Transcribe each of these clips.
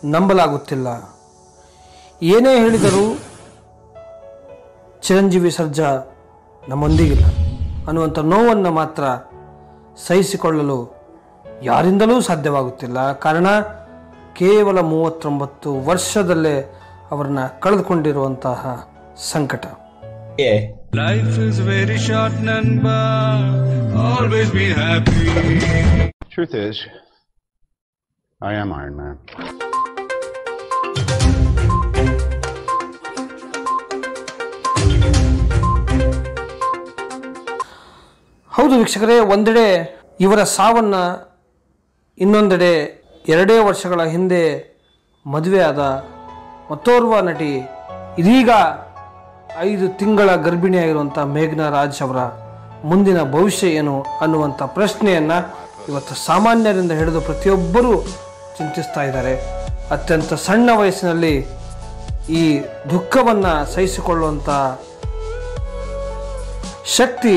ನಂಬಲಾಗುತ್ತಿಲ್ಲ ಏನೇ ಹೇಳಿದರೂ ಚಿರಂಜೀವಿ ಸರ್ಜಾ ನಮ್ಮೊಂದಿಗಿಲ್ಲ ಅನ್ನುವಂಥ ನೋವನ್ನು ಮಾತ್ರ ಸಹಿಸಿಕೊಳ್ಳಲು ಯಾರಿಂದಲೂ ಸಾಧ್ಯವಾಗುತ್ತಿಲ್ಲ ಕಾರಣ ಕೇವಲ ಮೂವತ್ತೊಂಬತ್ತು ವರ್ಷದಲ್ಲೇ ಅವರನ್ನ ಕಳೆದುಕೊಂಡಿರುವಂತಹ ಸಂಕಟ Yeah. Life is very short, Nanba. Always be happy. Truth is, I am Iron Man. ಹೌದು ವೀಕ್ಷಕರೇ ಒಂದೆಡೆ ಇವರ ಸಾವನ್ನು ಇನ್ನೊಂದೆಡೆ ಎರಡೇ ವರ್ಷಗಳ ಹಿಂದೆ ಮದುವೆಯಾದ ಮತ್ತೋರ್ವ ನಟಿ ಇದೀಗ ಐದು ತಿಂಗಳ ಗರ್ಭಿಣಿಯಾಗಿರುವಂಥ ಮೇಘ್ನಾ ರಾಜ್ ಅವರ ಮುಂದಿನ ಭವಿಷ್ಯ ಏನು ಅನ್ನುವಂಥ ಪ್ರಶ್ನೆಯನ್ನು ಇವತ್ತು ಸಾಮಾನ್ಯರಿಂದ ಹಿಡಿದು ಪ್ರತಿಯೊಬ್ಬರೂ ಚಿಂತಿಸ್ತಾ ಇದ್ದಾರೆ ಅತ್ಯಂತ ಸಣ್ಣ ವಯಸ್ಸಿನಲ್ಲಿ ಈ ದುಃಖವನ್ನು ಸಹಿಸಿಕೊಳ್ಳುವಂಥ ಶಕ್ತಿ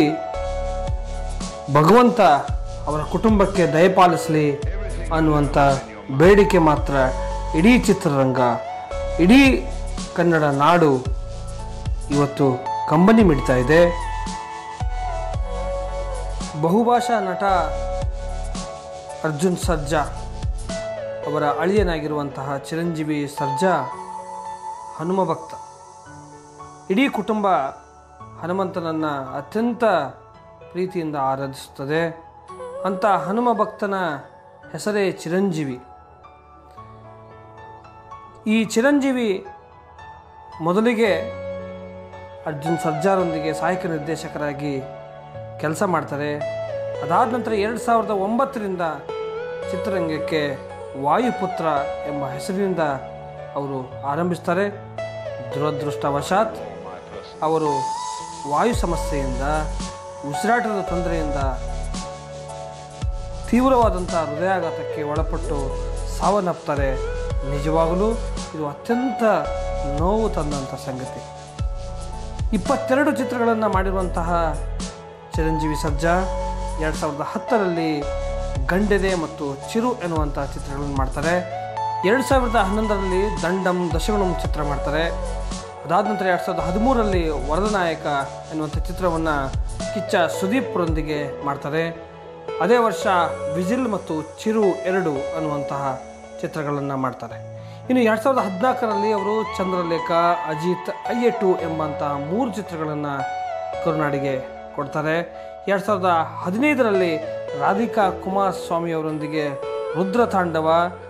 ಭಗವಂತ ಅವರ ಕುಟುಂಬಕ್ಕೆ ದಯಪಾಲಿಸಲಿ ಅನ್ನುವಂಥ ಬೇಡಿಕೆ ಮಾತ್ರ ಇಡೀ ಚಿತ್ರರಂಗ ಇಡೀ ಕನ್ನಡ ನಾಡು ಇವತ್ತು ಕಂಬನಿ ಮಿಡ್ತಾ ಇದೆ ಬಹುಭಾಷಾ ನಟ ಅರ್ಜುನ್ ಸರ್ಜಾ ಅವರ ಅಳಿಯನಾಗಿರುವಂತಹ ಚಿರಂಜೀವಿ ಸರ್ಜಾ ಹನುಮ ಭಕ್ತ ಇಡೀ ಕುಟುಂಬ ಹನುಮಂತನನ್ನು ಅತ್ಯಂತ ಪ್ರೀತಿಯಿಂದ ಆರಾಧಿಸುತ್ತದೆ ಅಂಥ ಹನುಮ ಭಕ್ತನ ಹೆಸರೇ ಚಿರಂಜೀವಿ ಈ ಚಿರಂಜೀವಿ ಮೊದಲಿಗೆ ಅರ್ಜುನ್ ಸರ್ಜಾರೊಂದಿಗೆ ಸಹಾಯಕ ನಿರ್ದೇಶಕರಾಗಿ ಕೆಲಸ ಮಾಡ್ತಾರೆ ಅದಾದ ನಂತರ ಎರಡು ಸಾವಿರದ ಒಂಬತ್ತರಿಂದ ಚಿತ್ರರಂಗಕ್ಕೆ ವಾಯುಪುತ್ರ ಎಂಬ ಹೆಸರಿನಿಂದ ಅವರು ಆರಂಭಿಸ್ತಾರೆ ದುರದೃಷ್ಟವಶಾತ್ ಅವರು ವಾಯು ಸಮಸ್ಯೆಯಿಂದ ಉಸಿರಾಟದ ತೊಂದರೆಯಿಂದ ತೀವ್ರವಾದಂಥ ಹೃದಯಾಘಾತಕ್ಕೆ ಒಳಪಟ್ಟು ಸಾವನ್ನಪ್ತಾರೆ ನಿಜವಾಗಲೂ ಇದು ಅತ್ಯಂತ ನೋವು ತಂದಂಥ ಸಂಗತಿ ಇಪ್ಪತ್ತೆರಡು ಚಿತ್ರಗಳನ್ನು ಮಾಡಿರುವಂತಹ ಚಿರಂಜೀವಿ ಸರ್ಜಾ ಎರಡು ಸಾವಿರದ ಹತ್ತರಲ್ಲಿ ಗಂಡೆದೆ ಮತ್ತು ಚಿರು ಎನ್ನುವಂಥ ಚಿತ್ರಗಳನ್ನು ಮಾಡ್ತಾರೆ ಎರಡು ಸಾವಿರದ ಹನ್ನೊಂದರಲ್ಲಿ ದಂಡಂ ದಶಗುಣಂ ಚಿತ್ರ ಮಾಡ್ತಾರೆ ಅದಾದ ನಂತರ ಎರಡು ಸಾವಿರದ ಹದಿಮೂರರಲ್ಲಿ ವರದನಾಯಕ ಎನ್ನುವಂಥ ಚಿತ್ರವನ್ನು ಕಿಚ್ಚ ಸುದೀಪ್ರೊಂದಿಗೆ ಮಾಡ್ತಾರೆ ಅದೇ ವರ್ಷ ವಿಜಿಲ್ ಮತ್ತು ಚಿರು ಎರಡು ಅನ್ನುವಂತಹ ಚಿತ್ರಗಳನ್ನು ಮಾಡ್ತಾರೆ ಇನ್ನು ಎರಡು ಸಾವಿರದ ಹದಿನಾಲ್ಕರಲ್ಲಿ ಅವರು ಚಂದ್ರಲೇಖ ಅಜಿತ್ ಐಎ ಟು ಎಂಬಂತಹ ಮೂರು ಚಿತ್ರಗಳನ್ನು ಕರುನಾಡಿಗೆ ಕೊಡ್ತಾರೆ ಎರಡು ಸಾವಿರದ ಹದಿನೈದರಲ್ಲಿ ರಾಧಿಕಾ ಕುಮಾರಸ್ವಾಮಿ ಅವರೊಂದಿಗೆ ರುದ್ರ ತಾಂಡವ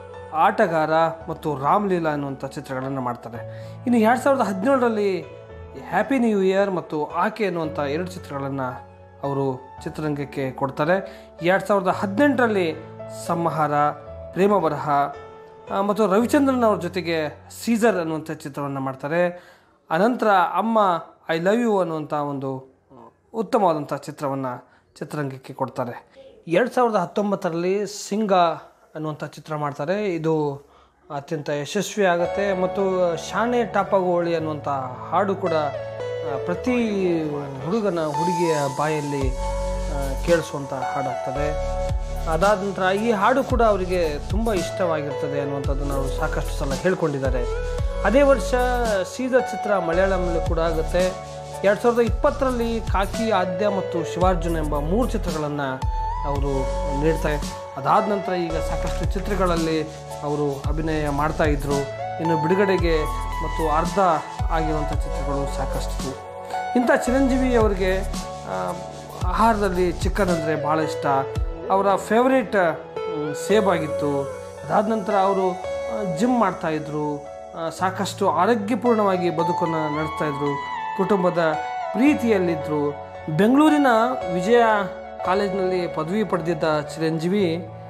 ಆಟಗಾರ ಮತ್ತು ರಾಮ್ಲೀಲಾ ಅನ್ನುವಂಥ ಚಿತ್ರಗಳನ್ನು ಮಾಡ್ತಾರೆ ಇನ್ನು ಎರಡು ಸಾವಿರದ ಹದಿನೇಳರಲ್ಲಿ ಹ್ಯಾಪಿ ನ್ಯೂ ಇಯರ್ ಮತ್ತು ಆಕೆ ಅನ್ನುವಂಥ ಎರಡು ಚಿತ್ರಗಳನ್ನು ಅವರು ಚಿತ್ರರಂಗಕ್ಕೆ ಕೊಡ್ತಾರೆ ಎರಡು ಸಾವಿರದ ಹದಿನೆಂಟರಲ್ಲಿ ಸಂಹಾರ ಪ್ರೇಮ ಬರಹ ಆ, ಮತ್ತು ರವಿಚಂದ್ರನ್ ಅವ್ರ ಜೊತೆಗೆ ಸೀಸರ್ ಅನ್ನುವಂಥ ಚಿತ್ರವನ್ನು ಮಾಡ್ತಾರೆ ಅನಂತರ ಅಮ್ಮ ಐ ಲವ್ ಯು ಅನ್ನುವಂಥ ಒಂದು ಉತ್ತಮವಾದಂಥ ಚಿತ್ರವನ್ನು ಚಿತ್ರರಂಗಕ್ಕೆ ಕೊಡ್ತಾರೆ ಎರಡು ಸಾವಿರದ ಹತ್ತೊಂಬತ್ತರಲ್ಲಿ ಸಿಂಗ ಅನ್ನುವಂಥ ಚಿತ್ರ ಮಾಡ್ತಾರೆ ಇದು ಅತ್ಯಂತ ಯಶಸ್ವಿ ಆಗುತ್ತೆ ಮತ್ತು ಶಾಣೆ ಟಾಪಗೋಳಿ ಅನ್ನುವಂಥ ಹಾಡು ಕೂಡ ಆ, ಪ್ರತಿ ಹುಡುಗನ ಹುಡುಗಿಯ ಬಾಯಲ್ಲಿ ಆ, ಕೇಳಿಸುವಂಥ ಹಾಡಾಗ್ತದೆ ಅದಾದ ನಂತರ ಈ ಹಾಡು ಕೂಡ ಅವರಿಗೆ ತುಂಬ ಇಷ್ಟವಾಗಿರ್ತದೆ ಅನ್ನುವಂಥದ್ದನ್ನು ಅವರು ಸಾಕಷ್ಟು ಸಲ ಹೇಳ್ಕೊಂಡಿದ್ದಾರೆ ಅದೇ ವರ್ಷ ಸೀಸರ್ ಚಿತ್ರ ಮಲಯಾಳಂನಲ್ಲಿ ಕೂಡ ಆಗುತ್ತೆ ಎರಡು ಸಾವಿರದ ಇಪ್ಪತ್ತರಲ್ಲಿ ಕಾಕಿ ಆದ್ಯ ಮತ್ತು ಶಿವಾರ್ಜುನ ಎಂಬ ಮೂರು ಚಿತ್ರಗಳನ್ನು ಅವರು ನೀಡ್ತಾರೆ ಅದಾದ ನಂತರ ಈಗ ಸಾಕಷ್ಟು ಚಿತ್ರಗಳಲ್ಲಿ ಅವರು ಅಭಿನಯ ಮಾಡ್ತಾ ಇದ್ದರು ಇನ್ನು ಬಿಡುಗಡೆಗೆ ಮತ್ತು ಅರ್ಧ ಆಗಿರುವಂಥ ಚಿತ್ರಗಳು ಸಾಕಷ್ಟು ಇಂಥ ಚಿರಂಜೀವಿ ಅವರಿಗೆ ಆ, ಆಹಾರದಲ್ಲಿ ಚಿಕನ್ ಅಂದರೆ ಭಾಳ ಇಷ್ಟ ಅವರ ಫೇವ್ರೇಟ್ ಸೇಬಾಗಿತ್ತು ಅದಾದ ನಂತರ ಅವರು ಜಿಮ್ ಮಾಡ್ತಾಯಿದ್ರು ಸಾಕಷ್ಟು ಆರೋಗ್ಯಪೂರ್ಣವಾಗಿ ಬದುಕನ್ನು ನಡೆಸ್ತಾ ಇದ್ರು ಕುಟುಂಬದ ಪ್ರೀತಿಯಲ್ಲಿದ್ದರು ಬೆಂಗಳೂರಿನ ವಿಜಯ ಕಾಲೇಜಿನಲ್ಲಿ ಪದವಿ ಪಡೆದಿದ್ದ ಚಿರಂಜೀವಿ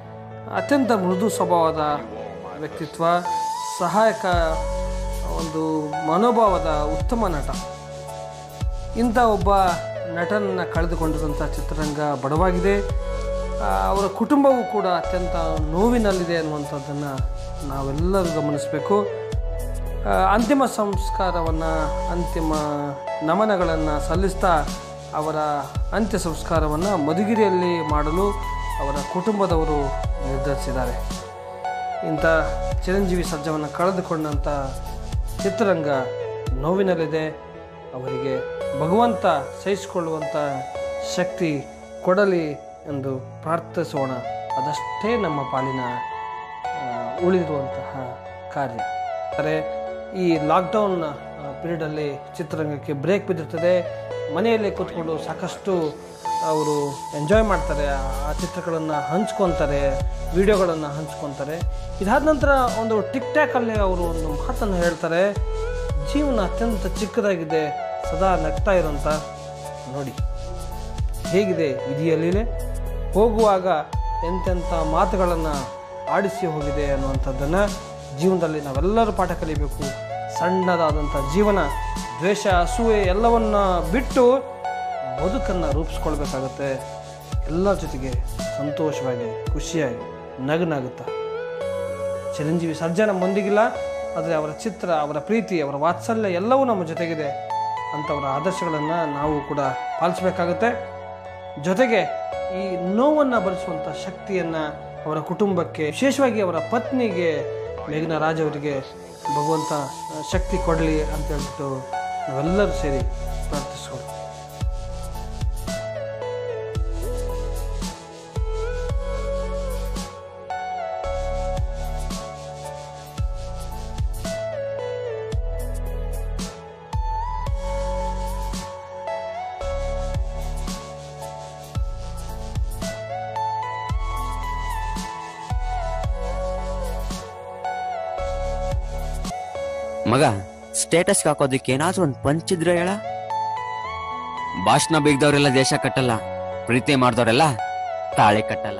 ಅತ್ಯಂತ ಮೃದು ಸ್ವಭಾವದ ವ್ಯಕ್ತಿತ್ವ ಸಹಾಯಕ ಒಂದು ಮನೋಭಾವದ ಉತ್ತಮ ನಟ ಇಂಥ ಒಬ್ಬ ನಟನನ್ನು ಕಳೆದುಕೊಂಡಿರುವಂಥ ಚಿತ್ರರಂಗ ಬಡವಾಗಿದೆ ಆ, ಅವರ ಕುಟುಂಬವೂ ಕೂಡ ಅತ್ಯಂತ ನೋವಿನಲ್ಲಿದೆ ಅನ್ನುವಂಥದ್ದನ್ನು ನಾವೆಲ್ಲರೂ ಗಮನಿಸಬೇಕು ಆ, ಅಂತಿಮ ಸಂಸ್ಕಾರವನ್ನು ಅಂತಿಮ ನಮನಗಳನ್ನು ಸಲ್ಲಿಸ್ತಾ ಅವರ ಅಂತ್ಯ ಸಂಸ್ಕಾರವನ್ನು ಮಧುಗಿರಿಯಲ್ಲಿ ಮಾಡಲು ಅವರ ಕುಟುಂಬದವರು ನಿರ್ಧರಿಸಿದ್ದಾರೆ ಇಂಥ ಚಿರಂಜೀವಿ ಸರ್ಜವನ್ನು ಕಳೆದುಕೊಂಡಂಥ ಚಿತ್ರರಂಗ ನೋವಿನಲ್ಲಿದೆ ಅವರಿಗೆ ಭಗವಂತ ಸಹಿಸಿಕೊಳ್ಳುವಂಥ ಶಕ್ತಿ ಕೊಡಲಿ ಎಂದು ಪ್ರಾರ್ಥಿಸೋಣ ಅದಷ್ಟೇ ನಮ್ಮ ಪಾಲಿನ ಆ, ಉಳಿದಿರುವಂತಹ ಕಾರ್ಯ ಆದರೆ ಈ ಲಾಕ್ಡೌನ್ ಪೀರಿಯಡಲ್ಲಿ ಚಿತ್ರರಂಗಕ್ಕೆ ಬ್ರೇಕ್ ಬಿದ್ದಿರ್ತದೆ ಮನೆಯಲ್ಲೇ ಕೂತ್ಕೊಂಡು ಸಾಕಷ್ಟು ಅವರು ಎಂಜಾಯ್ ಮಾಡ್ತಾರೆ ಆ ಚಿತ್ರಗಳನ್ನು ಹಂಚ್ಕೊತಾರೆ ವಿಡಿಯೋಗಳನ್ನು ಹಂಚ್ಕೊತಾರೆ ಇದಾದ ನಂತರ ಒಂದು ಟಿಕ್ ಟ್ಯಾಕಲ್ಲಿ ಅವರು ಒಂದು ಮಾತನ್ನು ಹೇಳ್ತಾರೆ ಜೀವನ ಅತ್ಯಂತ ಚಿಕ್ಕದಾಗಿದೆ ಸದಾ ನಗ್ತಾ ಇರೋಂಥ ನೋಡಿ ಹೇಗಿದೆ ವಿಧಿಯಲ್ಲಿಲೆ ಹೋಗುವಾಗ ಎಂತೆಂಥ ಮಾತುಗಳನ್ನು ಆಡಿಸಿ ಹೋಗಿದೆ ಅನ್ನುವಂಥದ್ದನ್ನು ಜೀವನದಲ್ಲಿ ನಾವೆಲ್ಲರೂ ಪಾಠ ಕಲಿಬೇಕು ಸಣ್ಣದಾದಂಥ ಜೀವನ ದ್ವೇಷ ಅಸೂಯೆ ಎಲ್ಲವನ್ನ ಬಿಟ್ಟು ಬದುಕನ್ನು ರೂಪಿಸ್ಕೊಳ್ಬೇಕಾಗತ್ತೆ ಎಲ್ಲರ ಜೊತೆಗೆ ಸಂತೋಷವಾಗಿ ಖುಷಿಯಾಗಿ ನಗುನಗುತ್ತಾ ಚಿರಂಜೀವಿ ಸರ್ಜಾ ನಮ್ಮೊಂದಿಗಿಲ್ಲ ಆದರೆ ಅವರ ಚಿತ್ರ ಅವರ ಪ್ರೀತಿ ಅವರ ವಾತ್ಸಲ್ಯ ಎಲ್ಲವೂ ನಮ್ಮ ಜೊತೆಗಿದೆ ಅಂಥವರ ಆದರ್ಶಗಳನ್ನು ನಾವು ಕೂಡ ಪಾಲಿಸಬೇಕಾಗುತ್ತೆ ಜೊತೆಗೆ ಈ ನೋವನ್ನು ಭರಿಸುವಂಥ ಶಕ್ತಿಯನ್ನು ಅವರ ಕುಟುಂಬಕ್ಕೆ ವಿಶೇಷವಾಗಿ ಅವರ ಪತ್ನಿಗೆ ಮೇಘನಾ ರಾಜ್ ಅವರಿಗೆ ಭಗವಂತ ಆ, ಶಕ್ತಿ ಕೊಡಲಿ ಅಂತ ಹೇಳ್ಬಿಟ್ಟು ನಾವೆಲ್ಲರೂ ಸೇರಿ ಪ್ರಾರ್ಥಿಸೋಣ ಮಗ ಸ್ಟೇಟಸ್ ಹಾಕೋದಕ್ಕೆ ಏನಾದ್ರೂ ಒಂದು ಪಂಚಿದ್ರೆ ಹೇಳ ಭಾಷಣ ಬೇಗದವ್ರೆಲ್ಲ ದೇಶ ಕಟ್ಟಲ್ಲ ಪ್ರೀತಿ ಮಾಡ್ದವ್ರೆಲ್ಲ ತಾಳೆ ಕಟ್ಟಲ್ಲ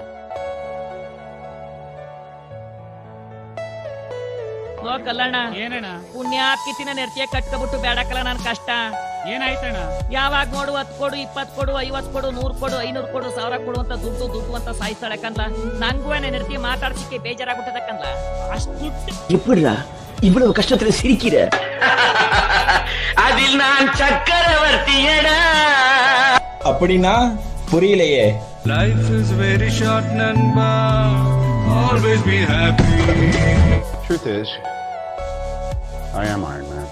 ನೋ ಕಲ್ಲಣ್ಣ ಏನಣ್ಣ ಪುಣ್ಯಾತ್ಕಿತಿನ ನೆರ್ತಿಯ ಕಟ್ಕೊಬಿಟ್ಟು ಬೇಡಕ್ಕಲ್ಲ ನನ್ ಕಷ್ಟ ಏನಾಯ್ತಣ್ಣ ಯಾವಾಗ ನೋಡು ಹತ್ ಕೊಡು ಇಪ್ಪತ್ ಕೊಡು ಐವತ್ ಕೊಡು ನೂರ್ ಕೊಡು ಐನೂರ್ ಕೊಡು ಸಾವಿರ ಕೊಡು ಅಂತ ದುಡ್ಡು ದುಡ್ಡು ಅಂತ ಸಾಯಿಸ್ತಾಳೆ ಕನ್ಲ ನಂಗೂ ನೆರ್ತಿ ಮಾತಾಡ್ಸಿಕ್ಕೆ ಬೇಜಾರಾಗ್ಬಿಟ್ಟದ ಕನ್ಲ ಅಷ್ಟ್ ದುಡ್ಡು எப்படிடா இவ்வளவு கஷ்டத்துல சிரிக்கிற அதில் நான் சக்கரவர்த்தியடா அப்படின்னா புரியலையே Life is very short, Nanba. Always be happy. Truth is, I am Iron Man.